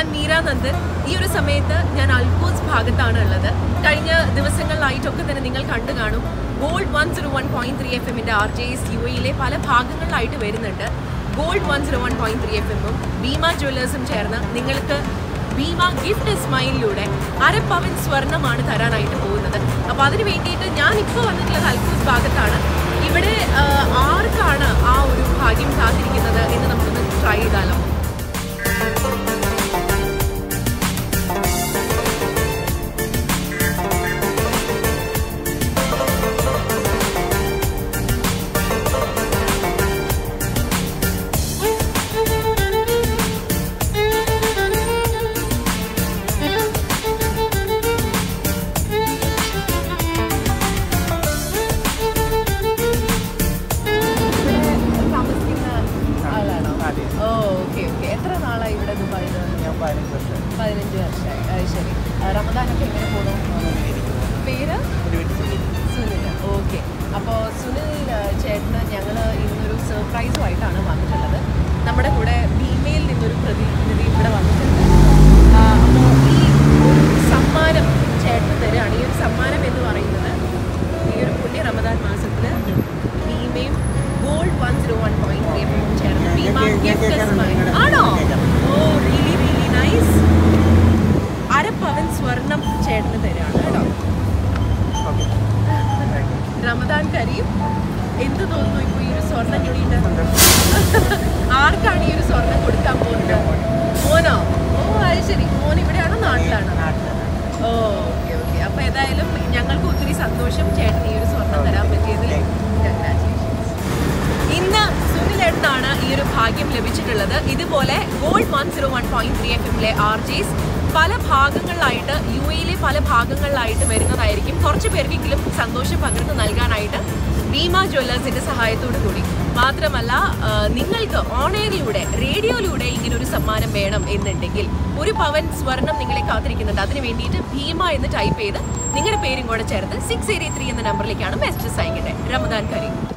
ഞാൻ മീര നന്ദൻ ഈ ഒരു സമയത്ത് ഞാൻ അൽക്കൂസ് ഭാഗത്താണ് ഉള്ളത് കഴിഞ്ഞ ദിവസങ്ങളിലായിട്ടൊക്കെ തന്നെ നിങ്ങൾ കണ്ടു കാണും gold one zero one point three F എമ്മിന്റെ ആർ ജെ എസ് യു എയിലെ പല ഭാഗങ്ങളിലായിട്ട് വരുന്നുണ്ട് gold one zero one point three F എമ്മും ഭീമ ജ്വല്ലേഴ്സും ചേർന്ന് നിങ്ങൾക്ക് ഭീമ ഗിഫ്റ്റ് സ്മൈലിലൂടെ അര പവൻ സ്വർണ്ണമാണ് തരാനായിട്ട് പോകുന്നത് അപ്പോൾ അതിന് വേണ്ടിയിട്ട് ഞാൻ ഇപ്പോൾ വന്നിട്ടുള്ളത് അൽക്കൂസ് ഭാഗത്താണ് ഇവിടെ ആ, ആർക്കാണ് ആ ഒരു ഭാഗ്യം കാത്തിരിക്കുന്നത് എന്ന് നമുക്കൊന്ന് ട്രൈ ചെയ്താലോ ഇവിടെ താമസിക്കുന്ന ആളാണോ അതെ. ഓ ഓക്കെ ഓക്കെ എത്ര നാളായി ഇവിടെ ദുബായിൽ ഞാൻ പതിനഞ്ച് വർഷം പതിനഞ്ച് വർഷമായി അത് ശരി ആ, റമദാനൊക്കെ എങ്ങനെ പോകണം പേര് സുനിൽ ഓക്കെ അപ്പോൾ സുനിൽ ആ, ചേട്ടന് ഞങ്ങൾ ഇന്നൊരു സർപ്രൈസുമായിട്ടാണ് വന്നിട്ടുള്ളത് നമ്മുടെ കൂടെ ഭീമയിൽ നിന്നൊരു പ്രതിനിധി ഇവിടെ വന്നിട്ടുണ്ട് അപ്പോൾ ഈ ഒരു സമ്മാനം ചേട്ടന് തരികയാണ് ഈ ഒരു സമ്മാനം എന്ന് പറയുന്നത് ഈ ഒരു പുണ്യ റമദാൻ മാസത്തിൽ ഭീമയും gold one zero one point three ചേർന്ന് ഭീമ ഞാൻ കേ- ഞാൻ ഗിഫ്റ്റ് കേൾക്കാറുണ്ട്. നിങ്ങളുടെ- ആണോ കേൾക്കാം. ഓ റിയലി റിയലി നൈസ് അര പവൻ സ്വർണം ചേട്ടന് തരാണ് കേട്ടോ ഓക്കെ റമദാൻ കരീം എന്ത് തോന്നുന്നു ഇപ്പൊ ഈ ഒരു സ്വർണം കിട്ടിയിട്ട് ആർക്കാണ് ഈ ഒരു സ്വർണം കൊടുക്കാൻ പോകുന്നത് മോനോ ഓ അത് ശരി മോൻ ഇവിടെയാണോ നാട്ടിലാണോ ഓ ഓക്കെ ഓക്കെ അപ്പൊ ഏതായാലും ഞങ്ങൾക്ക് ഒത്തിരി സന്തോഷം ചേട്ടൻ ഈ ഒരു സ്വർണം തരാൻ പറ്റിയതിൽ കൺഗ്രാറ്റുലേഷൻസ് ഇന്ന് സുനിലേട്ടനാണ് ഈ ഒരു ഭാഗ്യം ലഭിച്ചിട്ടുള്ളത് ഇതുപോലെ gold one zero one point three F എമ്മിലെ ആർ ജെസ് പല ഭാഗങ്ങളിലായിട്ട് യു എയിലെ പല ഭാഗങ്ങളിലായിട്ട് വരുന്നതായിരിക്കും കുറച്ച് പേർക്കെങ്കിലും സന്തോഷം പകർന്നു നൽകാനായിട്ട് ഭീമ ജ്വല്ലേഴ്സിന്റെ സഹായത്തോടു കൂടി മാത്രമല്ല ആ, നിങ്ങൾക്ക് ഓൺഎയറിലൂടെ റേഡിയോയിലൂടെ ഇങ്ങനെ ഒരു സമ്മാനം വേണം എന്നുണ്ടെങ്കിൽ ഒരു പവൻ സ്വർണം നിങ്ങളെ കാത്തിരിക്കുന്നുണ്ട് അതിന് വേണ്ടിയിട്ട് ഭീമ എന്ന് ടൈപ്പ് ചെയ്ത് നിങ്ങളുടെ പേരും കൂടെ ചേർത്ത് സിക്സ് എയ്റ്റ് ത്രീ എന്ന നമ്പറിലേക്കാണ് മെസ്സേജസ് അയക്കട്ടെ റമദാൻ കരീം